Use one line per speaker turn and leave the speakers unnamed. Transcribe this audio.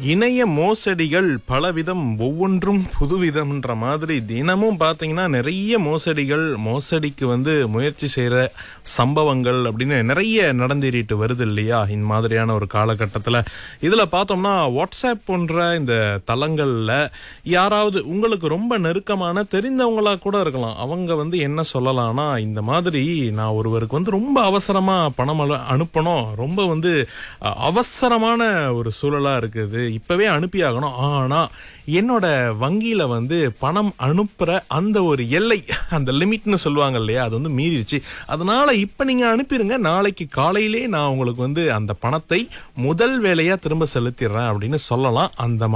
இணைய மோசடிகள் பலவிதம் ஒவ்வொன்றும் புதுவிதம்ன்ற மாதிரி தினமும் பாத்தீங்கன்னா நிறைய மோசடிகள் மோசடிக்கு வந்து முயற்சி செய்யற சம்பவங்கள் அப்படின்னு நிறைய நடந்தேறிட்டு வருது இல்லையா இந்த மாதிரியான ஒரு காலகட்டத்துல இதுல பார்த்தோம்னா வாட்ஸ்அப் போன்ற இந்த தளங்கள்ல யாராவது உங்களுக்கு ரொம்ப நெருக்கமான தெரிந்தவங்களா கூட இருக்கலாம் அவங்க வந்து என்ன சொல்லலாம்னா இந்த மாதிரி நான் ஒருவருக்கு வந்து ரொம்ப அவசரமா பணம் அனு- அனுப்பணும் ரொம்ப வந்து அ, அவசரமான ஒரு சூழலா இருக்குது இப்பவே அனுப்பியாகணும் ஆனா என்னோட வங்கியில வந்து பணம் அனுப்புற அந்த ஒரு எல்லை அந்த லிமிட்னு சொல்லுவாங்க இல்லையா அது வந்து மீறிடுச்சு அதனால இப்ப நீங்க அனுப்பிடுங்க நாளைக்கு காலையிலே நான் உங்களுக்கு வந்து அந்த பணத்தை முதல் வேலையா திரும்ப செலுத்திடுறேன் அப்படின்னு சொல்லலாம் அந்த